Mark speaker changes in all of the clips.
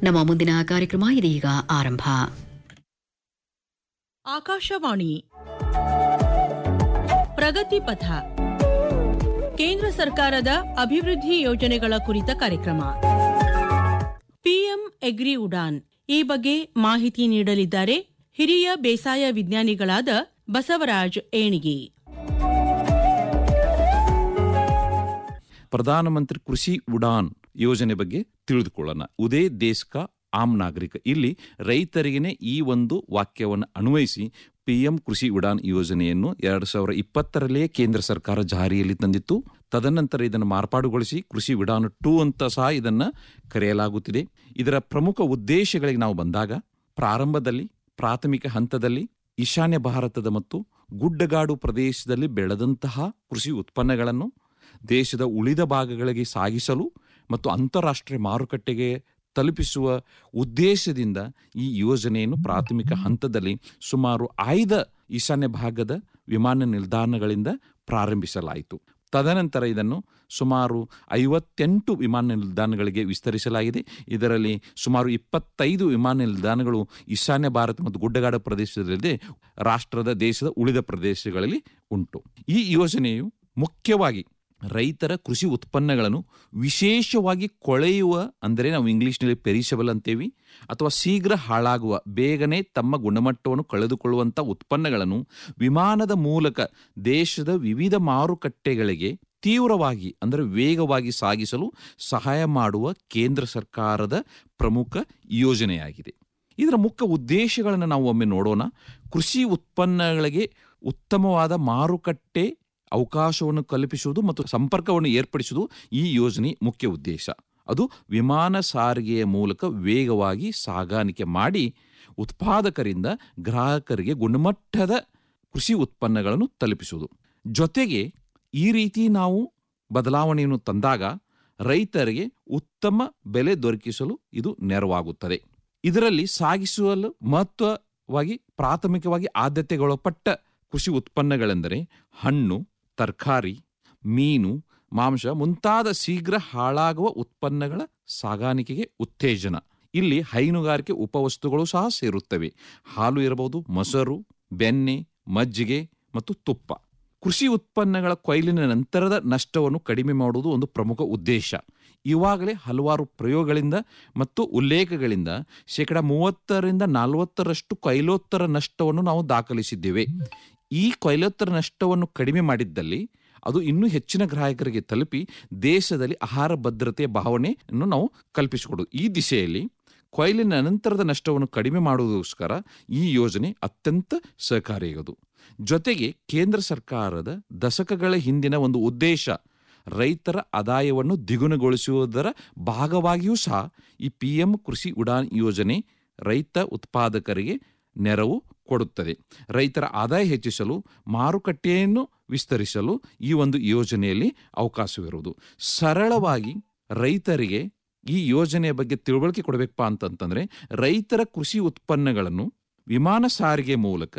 Speaker 1: ನಮ್ಮ ಮುಂದಿನ ಕಾರ್ಯಕ್ರಮ ಇದೀಗ ಆರಂಭ
Speaker 2: ಆಕಾಶವಾಣಿ ಪ್ರಗತಿ ಪಥ ಕೇಂದ್ರ ಸರ್ಕಾರದ ಅಭಿವೃದ್ಧಿ ಯೋಜನೆಗಳ ಕುರಿತ ಕಾರ್ಯಕ್ರಮ ಪಿಎಂ ಎಗ್ರಿ ಉಡಾನ್ ಈ ಬಗ್ಗೆ ಮಾಹಿತಿ ನೀಡಲಿದ್ದಾರೆ ಹಿರಿಯ ಬೇಸಾಯ ವಿಜ್ಞಾನಿಗಳಾದ ಬಸವರಾಜ್ ಏಣಿಗಿ
Speaker 3: ಪ್ರಧಾನಮಂತ್ರಿ ಕೃಷಿ ಉಡಾನ್ ಯೋಜನೆ ಬಗ್ಗೆ ತಿಳಿದುಕೊಳ್ಳೋಣ ಉದೇ ದೇಶ ಕಾ ಆಮ್ ನಾಗರಿಕ ಇಲ್ಲಿ ರೈತರಿಗೇನೆ ಈ ಒಂದು ವಾಕ್ಯವನ್ನು ಅನ್ವಯಿಸಿ ಪಿಎಂ ಕೃಷಿ ಉಡಾನ್ ಯೋಜನೆಯನ್ನು ಎರಡು ಸಾವಿರ ಇಪ್ಪತ್ತರಲ್ಲೇ ಕೇಂದ್ರ ಸರ್ಕಾರ ಜಾರಿಯಲ್ಲಿ ತಂದಿತ್ತು ತದನಂತರ ಇದನ್ನು ಮಾರ್ಪಾಡುಗೊಳಿಸಿ ಕೃಷಿ ಉಡಾನ್ ಟೂ ಅಂತ ಸಹ ಇದನ್ನು ಕರೆಯಲಾಗುತ್ತಿದೆ ಇದರ ಪ್ರಮುಖ ಉದ್ದೇಶಗಳಿಗೆ ನಾವು ಬಂದಾಗ ಪ್ರಾರಂಭದಲ್ಲಿ ಪ್ರಾಥಮಿಕ ಹಂತದಲ್ಲಿ ಈಶಾನ್ಯ ಭಾರತದ ಮತ್ತು ಗುಡ್ಡಗಾಡು ಪ್ರದೇಶದಲ್ಲಿ ಬೆಳೆದಂತಹ ಕೃಷಿ ಉತ್ಪನ್ನಗಳನ್ನು ದೇಶದ ಉಳಿದ ಭಾಗಗಳಿಗೆ ಸಾಗಿಸಲು ಮತ್ತು ಅಂತಾರಾಷ್ಟ್ರೀಯ ಮಾರುಕಟ್ಟೆಗೆ ತಲುಪಿಸುವ ಉದ್ದೇಶದಿಂದ ಈ ಯೋಜನೆಯನ್ನು ಪ್ರಾಥಮಿಕ ಹಂತದಲ್ಲಿ ಸುಮಾರು ಆಯ್ದ ಈಶಾನ್ಯ ಭಾಗದ ವಿಮಾನ ನಿಲ್ದಾಣಗಳಿಂದ ಪ್ರಾರಂಭಿಸಲಾಯಿತು ತದನಂತರ ಇದನ್ನು ಸುಮಾರು ಐವತ್ತೆಂಟು ವಿಮಾನ ನಿಲ್ದಾಣಗಳಿಗೆ ವಿಸ್ತರಿಸಲಾಗಿದೆ ಇದರಲ್ಲಿ ಸುಮಾರು ಇಪ್ಪತ್ತೈದು ವಿಮಾನ ನಿಲ್ದಾಣಗಳು ಈಶಾನ್ಯ ಭಾರತ ಮತ್ತು ಗುಡ್ಡಗಾಡು ಪ್ರದೇಶದಲ್ಲದೆ ರಾಷ್ಟ್ರದ ದೇಶದ ಉಳಿದ ಪ್ರದೇಶಗಳಲ್ಲಿ ಉಂಟು ಈ ಯೋಜನೆಯು ಮುಖ್ಯವಾಗಿ ರೈತರ ಕೃಷಿ ಉತ್ಪನ್ನಗಳನ್ನು ವಿಶೇಷವಾಗಿ ಕೊಳೆಯುವ ಅಂದರೆ ನಾವು ಇಂಗ್ಲಿಷ್ನಲ್ಲಿ ಪೆರಿಷಬಲ್ ಅಂತೇವಿ ಅಥವಾ ಶೀಘ್ರ ಹಾಳಾಗುವ ಬೇಗನೆ ತಮ್ಮ ಗುಣಮಟ್ಟವನ್ನು ಕಳೆದುಕೊಳ್ಳುವಂಥ ಉತ್ಪನ್ನಗಳನ್ನು ವಿಮಾನದ ಮೂಲಕ ದೇಶದ ವಿವಿಧ ಮಾರುಕಟ್ಟೆಗಳಿಗೆ ತೀವ್ರವಾಗಿ ಅಂದರೆ ವೇಗವಾಗಿ ಸಾಗಿಸಲು ಸಹಾಯ ಮಾಡುವ ಕೇಂದ್ರ ಸರ್ಕಾರದ ಪ್ರಮುಖ ಯೋಜನೆಯಾಗಿದೆ ಇದರ ಮುಖ್ಯ ಉದ್ದೇಶಗಳನ್ನು ನಾವು ಒಮ್ಮೆ ನೋಡೋಣ ಕೃಷಿ ಉತ್ಪನ್ನಗಳಿಗೆ ಉತ್ತಮವಾದ ಮಾರುಕಟ್ಟೆ ಅವಕಾಶವನ್ನು ಕಲ್ಪಿಸುವುದು ಮತ್ತು ಸಂಪರ್ಕವನ್ನು ಏರ್ಪಡಿಸುವುದು ಈ ಯೋಜನೆ ಮುಖ್ಯ ಉದ್ದೇಶ ಅದು ವಿಮಾನ ಸಾರಿಗೆಯ ಮೂಲಕ ವೇಗವಾಗಿ ಸಾಗಾಣಿಕೆ ಮಾಡಿ ಉತ್ಪಾದಕರಿಂದ ಗ್ರಾಹಕರಿಗೆ ಗುಣಮಟ್ಟದ ಕೃಷಿ ಉತ್ಪನ್ನಗಳನ್ನು ತಲುಪಿಸುವುದು ಜೊತೆಗೆ ಈ ರೀತಿ ನಾವು ಬದಲಾವಣೆಯನ್ನು ತಂದಾಗ ರೈತರಿಗೆ ಉತ್ತಮ ಬೆಲೆ ದೊರಕಿಸಲು ಇದು ನೆರವಾಗುತ್ತದೆ ಇದರಲ್ಲಿ ಸಾಗಿಸಲು ಮಹತ್ವವಾಗಿ ಪ್ರಾಥಮಿಕವಾಗಿ ಆದ್ಯತೆಗೊಳಪಟ್ಟ ಕೃಷಿ ಉತ್ಪನ್ನಗಳೆಂದರೆ ಹಣ್ಣು ತರಕಾರಿ ಮೀನು ಮಾಂಸ ಮುಂತಾದ ಶೀಘ್ರ ಹಾಳಾಗುವ ಉತ್ಪನ್ನಗಳ ಸಾಗಾಣಿಕೆಗೆ ಉತ್ತೇಜನ ಇಲ್ಲಿ ಹೈನುಗಾರಿಕೆ ಉಪವಸ್ತುಗಳು ಸಹ ಸೇರುತ್ತವೆ ಹಾಲು ಇರಬಹುದು ಮೊಸರು ಬೆಣ್ಣೆ ಮಜ್ಜಿಗೆ ಮತ್ತು ತುಪ್ಪ ಕೃಷಿ ಉತ್ಪನ್ನಗಳ ಕೊಯ್ಲಿನ ನಂತರದ ನಷ್ಟವನ್ನು ಕಡಿಮೆ ಮಾಡುವುದು ಒಂದು ಪ್ರಮುಖ ಉದ್ದೇಶ ಇವಾಗಲೇ ಹಲವಾರು ಪ್ರಯೋಗಗಳಿಂದ ಮತ್ತು ಉಲ್ಲೇಖಗಳಿಂದ ಶೇಕಡ ಮೂವತ್ತರಿಂದ ನಲವತ್ತರಷ್ಟು ಕೊಯ್ಲೋತ್ತರ ನಷ್ಟವನ್ನು ನಾವು ದಾಖಲಿಸಿದ್ದೇವೆ ಈ ಕೊಯ್ಲೋತ್ತರ ನಷ್ಟವನ್ನು ಕಡಿಮೆ ಮಾಡಿದ್ದಲ್ಲಿ ಅದು ಇನ್ನೂ ಹೆಚ್ಚಿನ ಗ್ರಾಹಕರಿಗೆ ತಲುಪಿ ದೇಶದಲ್ಲಿ ಆಹಾರ ಭದ್ರತೆಯ ಭಾವನೆಯನ್ನು ನಾವು ಕಲ್ಪಿಸಿಕೊಡೋದು ಈ ದಿಶೆಯಲ್ಲಿ ಕೊಯ್ಲಿನ ನಂತರದ ನಷ್ಟವನ್ನು ಕಡಿಮೆ ಮಾಡುವುದಕ್ಕೋಸ್ಕರ ಈ ಯೋಜನೆ ಅತ್ಯಂತ ಸಹಕಾರಿಯಾಗದು ಜೊತೆಗೆ ಕೇಂದ್ರ ಸರ್ಕಾರದ ದಶಕಗಳ ಹಿಂದಿನ ಒಂದು ಉದ್ದೇಶ ರೈತರ ಆದಾಯವನ್ನು ದ್ವಿಗುಣಗೊಳಿಸುವುದರ ಭಾಗವಾಗಿಯೂ ಸಹ ಈ ಪಿ ಎಂ ಕೃಷಿ ಉಡಾನ್ ಯೋಜನೆ ರೈತ ಉತ್ಪಾದಕರಿಗೆ ನೆರವು ಕೊಡುತ್ತದೆ ರೈತರ ಆದಾಯ ಹೆಚ್ಚಿಸಲು ಮಾರುಕಟ್ಟೆಯನ್ನು ವಿಸ್ತರಿಸಲು ಈ ಒಂದು ಯೋಜನೆಯಲ್ಲಿ ಅವಕಾಶವಿರುವುದು ಸರಳವಾಗಿ ರೈತರಿಗೆ ಈ ಯೋಜನೆಯ ಬಗ್ಗೆ ತಿಳುವಳಿಕೆ ಕೊಡಬೇಕಪ್ಪ ಅಂತಂತಂದ್ರೆ ರೈತರ ಕೃಷಿ ಉತ್ಪನ್ನಗಳನ್ನು ವಿಮಾನ ಸಾರಿಗೆ ಮೂಲಕ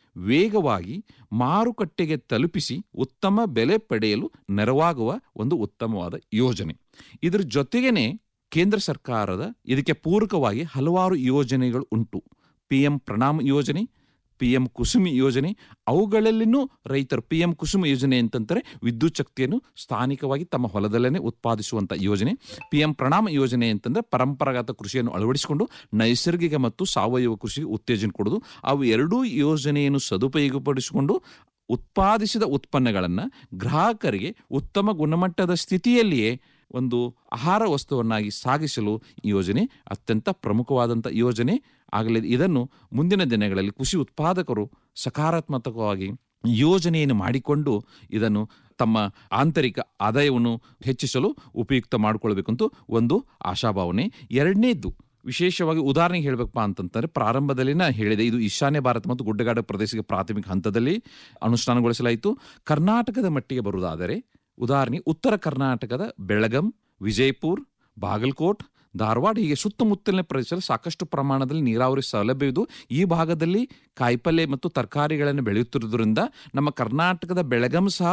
Speaker 3: ವೇಗವಾಗಿ ಮಾರುಕಟ್ಟೆಗೆ ತಲುಪಿಸಿ ಉತ್ತಮ ಬೆಲೆ ಪಡೆಯಲು ನೆರವಾಗುವ ಒಂದು ಉತ್ತಮವಾದ ಯೋಜನೆ ಇದರ ಜೊತೆಗೇನೆ ಕೇಂದ್ರ ಸರ್ಕಾರದ ಇದಕ್ಕೆ ಪೂರಕವಾಗಿ ಹಲವಾರು ಯೋಜನೆಗಳು ಉಂಟು ಪಿ ಎಂ ಪ್ರಣಾಮ್ ಯೋಜನೆ ಪಿ ಎಂ ಕುಸುಮಿ ಯೋಜನೆ ಅವುಗಳಲ್ಲಿನೂ ರೈತರು ಪಿ ಎಂ ಕುಸುಮ ಯೋಜನೆ ಅಂತಂದರೆ ವಿದ್ಯುತ್ ಶಕ್ತಿಯನ್ನು ಸ್ಥಾನಿಕವಾಗಿ ತಮ್ಮ ಹೊಲದಲ್ಲೇ ಉತ್ಪಾದಿಸುವಂಥ ಯೋಜನೆ ಪಿ ಎಂ ಪ್ರಣಾಮ ಯೋಜನೆ ಅಂತಂದರೆ ಪರಂಪರಾಗತ ಕೃಷಿಯನ್ನು ಅಳವಡಿಸಿಕೊಂಡು ನೈಸರ್ಗಿಕ ಮತ್ತು ಸಾವಯವ ಕೃಷಿಗೆ ಉತ್ತೇಜನ ಕೊಡೋದು ಅವು ಎರಡೂ ಯೋಜನೆಯನ್ನು ಸದುಪಯೋಗಪಡಿಸಿಕೊಂಡು ಉತ್ಪಾದಿಸಿದ ಉತ್ಪನ್ನಗಳನ್ನು ಗ್ರಾಹಕರಿಗೆ ಉತ್ತಮ ಗುಣಮಟ್ಟದ ಸ್ಥಿತಿಯಲ್ಲಿಯೇ ಒಂದು ಆಹಾರ ವಸ್ತುವನ್ನಾಗಿ ಸಾಗಿಸಲು ಈ ಯೋಜನೆ ಅತ್ಯಂತ ಪ್ರಮುಖವಾದಂಥ ಯೋಜನೆ ಆಗಲಿ ಇದನ್ನು ಮುಂದಿನ ದಿನಗಳಲ್ಲಿ ಕೃಷಿ ಉತ್ಪಾದಕರು ಸಕಾರಾತ್ಮಕವಾಗಿ ಯೋಜನೆಯನ್ನು ಮಾಡಿಕೊಂಡು ಇದನ್ನು ತಮ್ಮ ಆಂತರಿಕ ಆದಾಯವನ್ನು ಹೆಚ್ಚಿಸಲು ಉಪಯುಕ್ತ ಮಾಡಿಕೊಳ್ಬೇಕಂತೂ ಒಂದು ಆಶಾಭಾವನೆ ಎರಡನೇದ್ದು ವಿಶೇಷವಾಗಿ ಉದಾಹರಣೆಗೆ ಹೇಳಬೇಕಪ್ಪ ಅಂತಂತಂದ್ರೆ ಪ್ರಾರಂಭದಲ್ಲಿ ನಾ ಹೇಳಿದೆ ಇದು ಈಶಾನ್ಯ ಭಾರತ ಮತ್ತು ಗುಡ್ಡಗಾಡು ಪ್ರದೇಶಕ್ಕೆ ಪ್ರಾಥಮಿಕ ಹಂತದಲ್ಲಿ ಅನುಷ್ಠಾನಗೊಳಿಸಲಾಯಿತು ಕರ್ನಾಟಕದ ಮಟ್ಟಿಗೆ ಬರುವುದಾದರೆ ಉದಾಹರಣೆ ಉತ್ತರ ಕರ್ನಾಟಕದ ಬೆಳಗಂ ವಿಜಯಪುರ್ ಬಾಗಲಕೋಟ್ ಧಾರವಾಡ ಹೀಗೆ ಸುತ್ತಮುತ್ತಲಿನ ಪ್ರದೇಶದಲ್ಲಿ ಸಾಕಷ್ಟು ಪ್ರಮಾಣದಲ್ಲಿ ನೀರಾವರಿ ಸೌಲಭ್ಯವಿದ್ದು ಈ ಭಾಗದಲ್ಲಿ ಕಾಯಿಪಲ್ಯ ಮತ್ತು ತರಕಾರಿಗಳನ್ನು ಬೆಳೆಯುತ್ತಿರುವುದರಿಂದ ನಮ್ಮ ಕರ್ನಾಟಕದ ಬೆಳಗಂ ಸಹ